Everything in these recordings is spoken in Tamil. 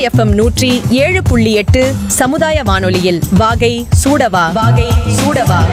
எஃப்எம் நூற்றி ஏழு புள்ளி எட்டு சமுதாய வானொலியில் வாகை சூடவா வாகை சூடவா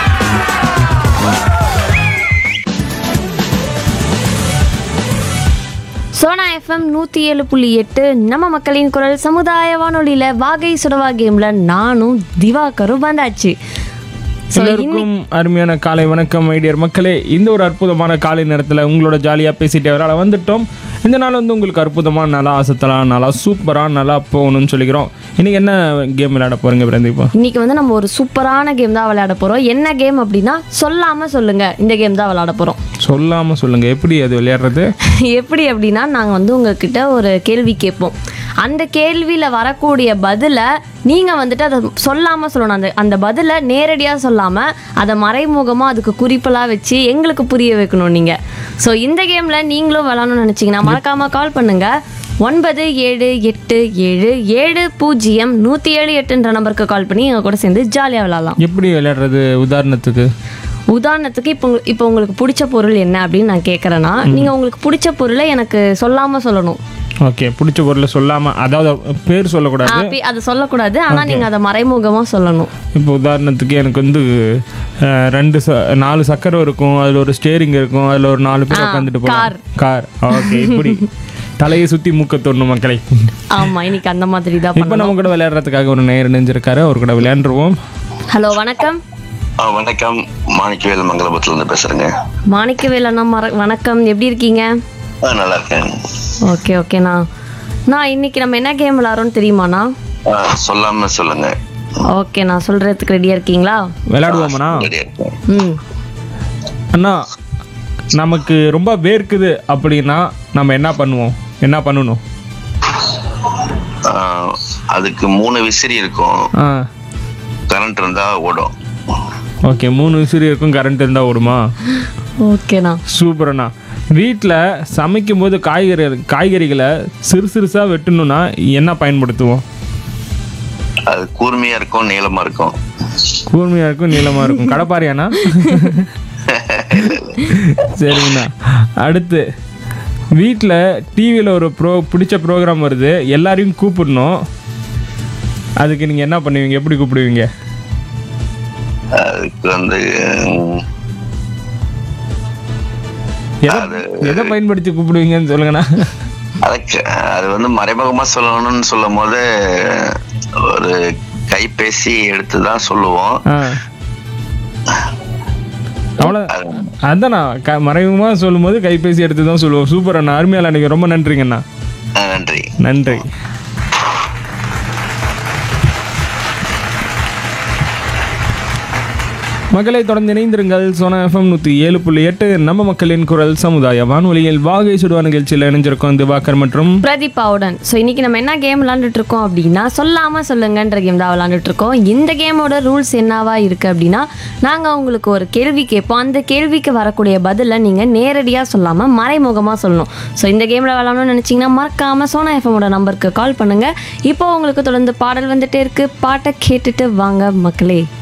சோனா எஃப்எம் நூற்றி ஏழு புள்ளி எட்டு நம்ம மக்களின் குரல் சமுதாய வானொலியில் வாகை சுடவா கேமில் நானும் திவாகரும் வந்தாச்சு ஸோ எல்லோருக்கும் அருமையான காலை வணக்கம் ஐடியர் மக்களே இந்த ஒரு அற்புதமான காலை நேரத்தில் உங்களோட ஜாலியாக பேசிட்டு வரால வந்துட்டோம் இந்த நாள் வந்து உங்களுக்கு அற்புதமான நல்லா அசத்தலாம் நல்லா சூப்பராக நல்லா போகணும்னு சொல்லிக்கிறோம் இன்னைக்கு என்ன கேம் விளையாட போறீங்க பிரதீபா இன்னைக்கு வந்து நம்ம ஒரு சூப்பரான கேம் தான் விளையாட போகிறோம் என்ன கேம் அப்படின்னா சொல்லாமல் சொல்லுங்கள் இந்த கேம் தான் விளையாட போகிறோம் சொல்லாமல் சொல்லுங்க எப்படி அது விளையாடுறது எப்படி அப்படின்னா நாங்கள் வந்து உங்ககிட்ட ஒரு கேள்வி கேட்போம் அந்த கேள்வியில் வரக்கூடிய பதிலை நீங்கள் வந்துட்டு அதை சொல்லாமல் சொல்லணும் அந்த அந்த பதிலை நேரடியாக சொல்லாமல் அதை மறைமுகமாக அதுக்கு குறிப்பெல்லாம் வச்சு எங்களுக்கு புரிய வைக்கணும் நீங்கள் ஸோ இந்த கேமில் நீங்களும் விளாடணும்னு நினச்சிங்கன்னா மறக்காமல் கால் பண்ணுங்கள் ஒன்பது ஏழு எட்டு ஏழு ஏழு பூஜ்ஜியம் நூற்றி ஏழு எட்டுன்ற நம்பருக்கு கால் பண்ணி எங்கள் கூட சேர்ந்து ஜாலியாக விளாட்லாம் எப்படி விளையாடுறது உதாரணத்துக்கு உதாரணத்துக்கு இப்போ உங்க- இப்போ உங்களுக்கு பிடிச்ச பொருள் என்ன அப்படின்னு நான் கேட்குறேன்னா நீங்கள் உங்களுக்கு பிடிச்ச பொருளை எனக்கு சொல்லாமல் சொல்லணும் ஓகே பிடிச்ச பொருளை சொல்லாமல் அதாவது பேர் சொல்லக்கூடாது ஆ, பி- அதை சொல்லக்கூடாது ஆனால் நீங்கள் அதை மறைமுகமாக சொல்லணும் இப்போ உதாரணத்துக்கு எனக்கு வந்து அஹ், ரெண்டு ச நாலு சக்கரம் இருக்கும் அதில் ஒரு ஸ்டேரிங் இருக்கும் அதில் ஒரு நாலு பேர் உட்காந்துட்டு போகலாம் கார் ஓகே இப்படி தலையை சுற்றி மூக்க தோணும் மக்களை ஆமாம் இன்னைக்கு அந்த மாதிரி தான் இப்போ நம்ம கூட விளையாடுறதுக்காக ஒரு நேர் இணைஞ்சிருக்காரு அவர் கூட விளையாண்டுருவோம் ஹலோ வணக்கம் ஆ, வணக்கம் மாணிக்கவேல் மங்களபுரத்துல இருந்து பேசுறேங்க மாணிக்கவேல் அண்ணா மர வணக்கம் எப்படி இருக்கீங்க ஆ, நல்லா இருக்கேன் ஓகே ஓகேண்ணா நான் இன்னைக்கு நம்ம என்ன கேம் விளாட்றோம்னு தெரியுமாண்ணா ஆ, சொல்லாம சொல்லுங்க ஓகே நான் சொல்கிறதுக்கு ரெடியாக இருக்கீங்களா விளையாடுவோமாண்ணா ரெடியா இருக்கேன் ம் அண்ணா நமக்கு ரொம்ப வேர்க்குது அப்படின்னா நம்ம என்ன பண்ணுவோம் என்ன பண்ணணும் ஆ, அதுக்கு மூணு விசிறி இருக்கும் ஆ கரண்ட் இருந்தா ஓடும் ஓகே மூணு விசிறி இருக்கும் கரண்ட் இருந்தால் ஓடுமா ஓகேண்ணா சூப்பர்ண்ணா வீட்டில் சமைக்கும் போது காய்கறி காய்கறிகளை சிறு சிறுசாக வெட்டணும்னா என்ன பயன்படுத்துவோம் அது கூர்மையா இருக்கும் நீளமா இருக்கும் கூர்மையாக இருக்கும் நீளமாக இருக்கும் கடப்பாரியாண்ணா சரிங்கண்ணா அடுத்து வீட்டில் டிவியில் ஒரு ப்ரோ பிடிச்ச ப்ரோக்ராம் வருது எல்லாரையும் கூப்பிடணும் அதுக்கு நீங்கள் என்ன பண்ணுவீங்க எப்படி கூப்பிடுவீங்க அதுக்கு வந்து ம், எதை எதை பயன்படுத்தி கூப்பிடுவீங்கன்னு சொல்லுங்கண்ணா அதுக்கு அது வந்து மறைமுகமா சொல்லணும்னு சொல்லும் போது ஒரு கைபேசி எடுத்து தான் சொல்லுவோம் ஆ அவ்வளோ அதாண்ணா க மறைமுகமாக சொல்லும்போது கைபேசி எடுத்து தான் சொல்லுவோம் சூப்பர் அண்ணா அருமையால் அன்றைக்கி ரொம்ப நன்றிங்கண்ணா ஆ, நன்றி நன்றி மக்களை தொடர்ந்து இணைந்திருங்கள் சோனா எஃப்எம் நூற்றி ஏழு புள்ளி எட்டு நம்ம மக்களின் குரல் சமுதாய வானொலியில் வாகை சுடுவா நிகழ்ச்சியில் இணைஞ்சிருக்கோம் திவாகர் மற்றும் பிரதீபாவுடன் ஸோ இன்னைக்கு நம்ம என்ன கேம் விளாண்டுட்டு இருக்கோம் அப்படின்னா சொல்லாமல் சொல்லுங்கன்ற கேம் தான் விளாண்டுட்டு இருக்கோம் இந்த கேமோட ரூல்ஸ் என்னவா இருக்கு அப்படின்னா நாங்கள் உங்களுக்கு ஒரு கேள்வி கேட்போம் அந்த கேள்விக்கு வரக்கூடிய பதிலை நீங்கள் நேரடியாக சொல்லாமல் மறைமுகமாக சொல்லணும் ஸோ இந்த கேமில் விளாடணும்னு நினச்சிங்கன்னா மறக்காமல் சோனா எஃப்எம்மோட நம்பருக்கு கால் பண்ணுங்கள் இப்போ உங்களுக்கு தொடர்ந்து பாடல் வந்துட்டே இருக்கு பாட்டை கேட்டுட்டு வாங்க மக்களே